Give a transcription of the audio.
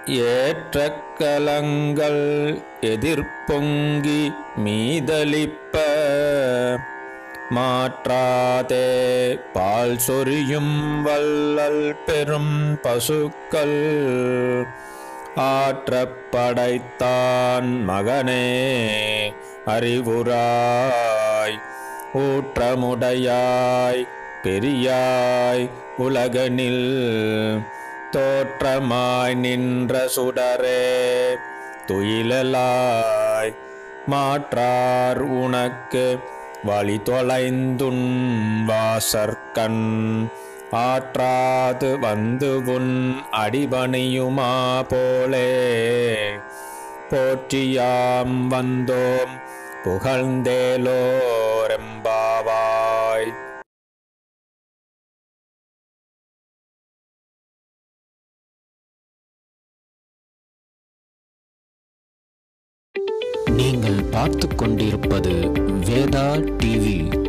ஏற்ற கலங்கள் எதிர்பொங்கி மீதளிப்ப மாற்றாதே பால் சொரியும் வள்ளல் பெரும் பசுக்கள் ஆற்றப்படைத்தான் மகனே அறிவுராய் ஊற்றமுடையாய் பெரியாய் உலகனில் தோற்றமாய் நின்ற சுடரே துயிலலாய் மாற்றார் உனக்கு வழி தொலைந்துன் வாசற்கண் ஆற்றாது வந்து உன் அடிபணியுமா போலே போற்றியாம் வந்தோம் புகழ்ந்தேலோரெம்பாவாய் நீங்கள் பார்த்து கொண்டிருப்பது வேதா டிவி